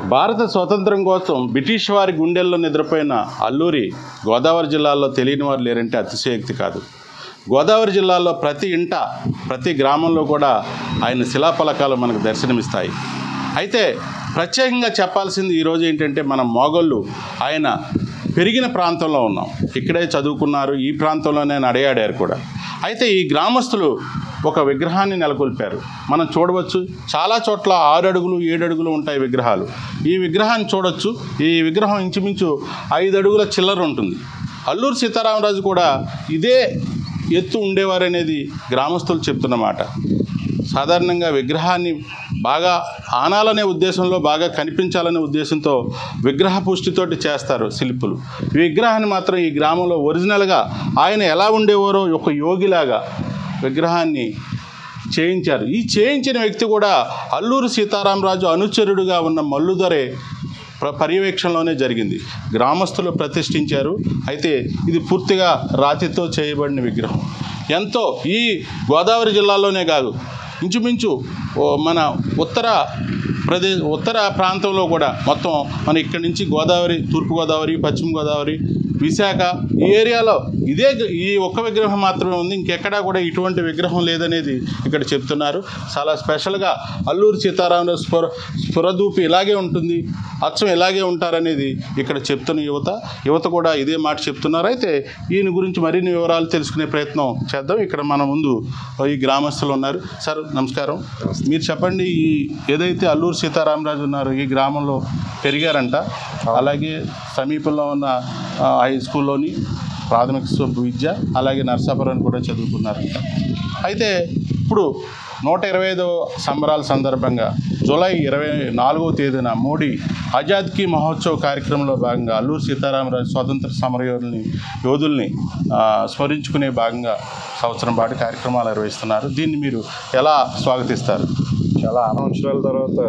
భారత స్వాతంత్రం కోసం బ్రిటిష్ వారి గుండెల్లో నిద్రపోయిన అల్లూరి గోదావరి జిల్లాలో తెలియని వారు లేరంటే అతిశయోక్తి కాదు గోదావరి జిల్లాలో ప్రతి ఇంట ప్రతి గ్రామంలో కూడా ఆయన శిలాఫలకాలు మనకు దర్శనమిస్తాయి అయితే ప్రత్యేకంగా చెప్పాల్సింది ఈరోజు ఏంటంటే మన మొగళ్ళు ఆయన పెరిగిన ప్రాంతంలో ఉన్నాం ఇక్కడే చదువుకున్నారు ఈ ప్రాంతంలోనే నడయాడారు కూడా అయితే ఈ గ్రామస్తులు ఒక విగ్రహాన్ని నెలకొల్పారు మనం చూడవచ్చు చాలా చోట్ల ఆరు అడుగులు ఏడు అడుగులు ఉంటాయి విగ్రహాలు ఈ విగ్రహాన్ని చూడొచ్చు ఈ విగ్రహం ఇంచుమించు ఐదు అడుగుల చిల్లర ఉంటుంది అల్లూరు సీతారామరాజు కూడా ఇదే ఎత్తు ఉండేవారనేది గ్రామస్తులు చెప్తున్నమాట సాధారణంగా విగ్రహాన్ని బాగా ఆనాలనే ఉద్దేశంలో బాగా కనిపించాలనే ఉద్దేశంతో విగ్రహ పుష్టితోటి చేస్తారు శిల్పులు ఈ విగ్రహాన్ని మాత్రం ఈ గ్రామంలో ఒరిజినల్గా ఆయన ఎలా ఉండేవారో ఒక యోగిలాగా విగ్రహాన్ని చేయించారు ఈ చేయించిన వ్యక్తి కూడా అల్లూరు సీతారామరాజు అనుచరుడుగా ఉన్న మల్లుదొరే ప్ర- పర్యవేక్షణలోనే జరిగింది గ్రామస్తులు ప్రతిష్ఠించారు అయితే ఇది పూర్తిగా రాతితో చేయబడిన విగ్రహం ఎంతో ఈ గోదావరి జిల్లాలోనే కాదు ఇంచుమించు ఓ మన ఉత్తర ప్రదేశ్ ఉత్తర ప్రాంతంలో కూడా మొత్తం మన ఇక్కడి నుంచి గోదావరి తూర్పు గోదావరి పశ్చిమ గోదావరి విశాఖ ఈ ఏరియాలో ఇదే ఈ ఒక్క విగ్రహం మాత్రమే ఉంది ఇంకెక్కడా కూడా ఇటువంటి విగ్రహం లేదనేది ఇక్కడ చెప్తున్నారు చాలా స్పెషల్గా అల్లూరు సీతారామరాజు స్ఫుర స్ఫురదూపి ఇలాగే ఉంటుంది అచ్చం ఇలాగే ఉంటారనేది ఇక్కడ చెప్తున్న యువత యువత కూడా ఇదే మాట చెప్తున్నారు అయితే ఈయన గురించి మరిన్ని వివరాలు తెలుసుకునే ప్రయత్నం చేద్దాం ఇక్కడ మన ముందు ఈ గ్రామస్తులు ఉన్నారు సార్ నమస్కారం మీరు చెప్పండి ఈ ఏదైతే అల్లూరు సీతారామరాజు ఉన్నారు ఈ గ్రామంలో పెరిగారంట అలాగే సమీపంలో ఉన్న ఆ, హై స్కూల్లోని ప్రాథమిక స్వ- విద్య అలాగే నర్సాపురం కూడా చదువుకున్నారంట అయితే ఇప్పుడు నూట ఇరవై ఐదో సంబరాల సందర్భంగా జూలై ఇరవై నాలుగవ తేదీన మోడీ ఆజాద్ కీ మహోత్సవ్ కార్యక్రమంలో భాగంగా అల్లూరు సీతారామరాజు స్వాతంత్ర సమరయోధుల్ని యోధుల్ని ఆ, స్మరించుకునే భాగంగా సంవత్సరం పాటు కార్యక్రమాలు నిర్వహిస్తున్నారు దీన్ని మీరు ఎలా స్వాగతిస్తారు చాలా సంవత్సరాల తర్వాత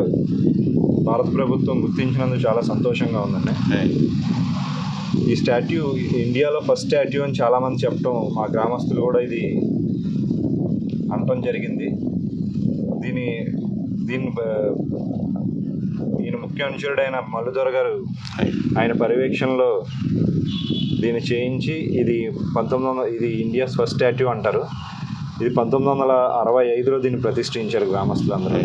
భారత ప్రభుత్వం గుర్తించినందుకు చాలా సంతోషంగా ఉందండి ఈ స్టాట్యూ ఇండియాలో ఫస్ట్ స్టాట్యూ అని చాలామంది చెప్పడం మా గ్రామస్తులు కూడా ఇది అనటం జరిగింది దీని దీని బ- ఈయన ముఖ్య అనుచరుడైన మల్లుదొర గారు ఆయన పర్యవేక్షణలో దీన్ని చేయించి ఇది పంతొమ్మిది వందల ఇది ఇండియాస్ ఫస్ట్ స్టాట్యూ అంటారు ఇది పంతొమ్మిది వందల అరవై ఐదులో దీన్ని ప్రతిష్ఠించారు గ్రామస్తులందరూ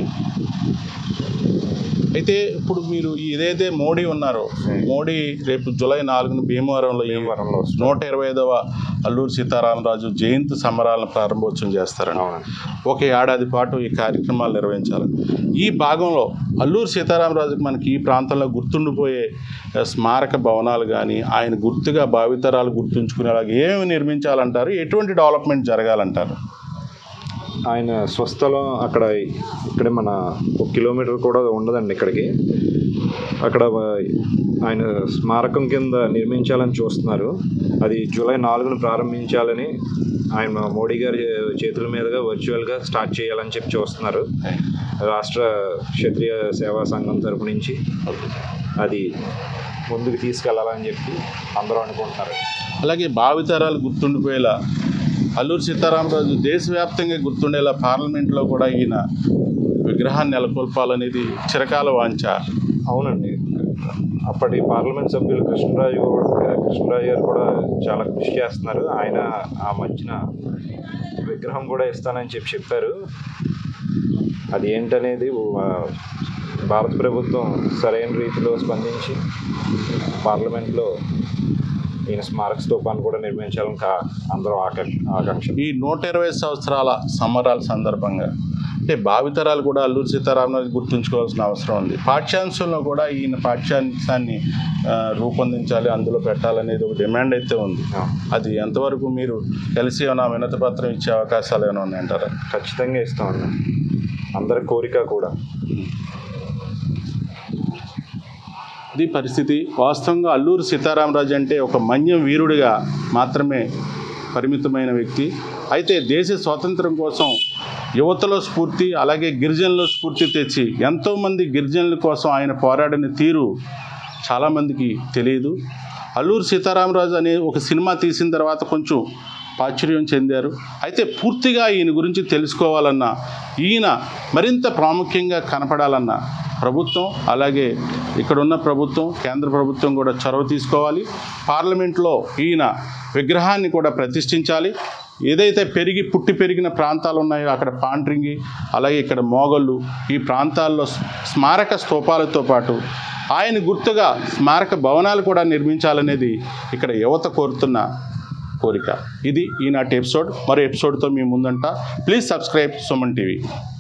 అయితే ఇప్పుడు మీరు ఏదైతే మోడీ ఉన్నారో మోడీ రేపు జూలై నాలుగున భీమవరంలో ఈ భీమవరంలో వస్తుంది. నూట ఇరవై ఐదవ అల్లూరు సీతారామరాజు జయంతి సంబరాలను ప్రారంభోత్సవం చేస్తారండి అవునండి ఒక ఏడాది పాటు ఈ కార్యక్రమాలు నిర్వహించాలి ఈ భాగంలో అల్లూరు సీతారామరాజుకి మనకి ఈ ప్రాంతంలో గుర్తుండిపోయే ఆ, స్మారక భవనాలు కానీ ఆయన గుర్తుగా భావితరాలు గుర్తుంచుకునేలాగా ఏమేమి నిర్మించాలంటారు ఎటువంటి డెవలప్మెంట్ జరగాలంటారు ఆయన స్వస్థలం అక్కడ ఇక్కడే మన ఒక కిలోమీటర్ కూడా ఉండదండి ఇక్కడికి అక్కడ ఆయన స్మారకం కింద నిర్మించాలని చూస్తున్నారు అది జూలై నాలుగున ప్రారంభించాలని ఆయన మోడీ గారి చేతుల మీదుగా వర్చువల్గా స్టార్ట్ చేయాలని చెప్పి చూస్తున్నారు రాష్ట్ర క్షత్రియ సేవా సంఘం తరపు నుంచి అది ముందుకు తీసుకెళ్లాలని చెప్పి అందరూ అనుకుంటున్నారు అలాగే భావితరాలు గుర్తుండిపోయేలా అల్లూరు సీతారామరాజు దేశవ్యాప్తంగా గుర్తుండేలా పార్లమెంట్లో కూడా ఈయన విగ్రహాన్ని నెలకొల్పాలనేది చిరకాల వాంఛ అవునండి అప్పటి పార్లమెంట్ సభ్యులు కృష్ణరాజు కూడా- కృష్ణరాజు గారు కూడా చాలా కృషి చేస్తున్నారు ఆయన ఆ మధ్యన విగ్రహం కూడా ఇస్తానని చెప్పి చెప్పారు అది ఏంటనేది ఆ, భారత ప్రభుత్వం సరైన రీతిలో స్పందించి పార్లమెంట్లో ఈయన స్మారక స్తూపాన్ని కూడా నిర్మించాలని కా అందరూ ఆకాంక్ష ఆకాంక్ష ఈ నూట ఇరవై సంవత్సరాల సంబరాల సందర్భంగా అంటే భావితరాలు కూడా అల్లూరు సీతారామరాజు గుర్తుంచుకోవాల్సిన అవసరం ఉంది పాఠ్యాంశంలో కూడా ఈయన పాఠ్యాంశాన్ని ఆ, రూపొందించాలి అందులో పెట్టాలనేది ఒక డిమాండ్ అయితే ఉంది అది ఎంతవరకు మీరు కలిసి ఏమైనా వినతి పత్రం ఇచ్చే అవకాశాలు ఏమైనా ఉన్నాయంటారా ఖచ్చితంగా ఇస్తామండి అందరి కోరిక కూడా ఇది పరిస్థితి వాస్తవంగా అల్లూరు సీతారామరాజు అంటే ఒక మన్యం వీరుడిగా మాత్రమే పరిమితమైన వ్యక్తి అయితే దేశ స్వాతంత్రం కోసం యువతలో స్ఫూర్తి అలాగే గిరిజనుల స్ఫూర్తి తెచ్చి ఎంతోమంది గిరిజనుల కోసం ఆయన పోరాడిన తీరు చాలామందికి తెలియదు అల్లూరు సీతారామరాజు అనే ఒక సినిమా తీసిన తర్వాత కొంచెం ప్రాచుర్యం చెందారు అయితే పూర్తిగా ఈయన గురించి తెలుసుకోవాలన్నా ఈయన మరింత ప్రాముఖ్యంగా కనపడాలన్నా ప్రభుత్వం అలాగే ఇక్కడున్న ప్రభుత్వం కేంద్ర ప్రభుత్వం కూడా చొరవ తీసుకోవాలి పార్లమెంట్లో ఈయన విగ్రహాన్ని కూడా ప్రతిష్ఠించాలి ఏదైతే పెరిగి పుట్టి పెరిగిన ప్రాంతాలు ఉన్నాయో అక్కడ పాండ్రింగి అలాగే ఇక్కడ మోగళ్ళు ఈ ప్రాంతాల్లో స్మారక స్తూపాలతో పాటు ఆయన గుర్తుగా స్మారక భవనాలు కూడా నిర్మించాలనేది ఇక్కడ యువత కోరుతున్న కోరిక ఇది ఈనాటి ఎపిసోడ్ మరో ఎపిసోడ్తో మీ ముందంట ప్లీజ్ సబ్స్క్రైబ్ సుమన్ టీవీ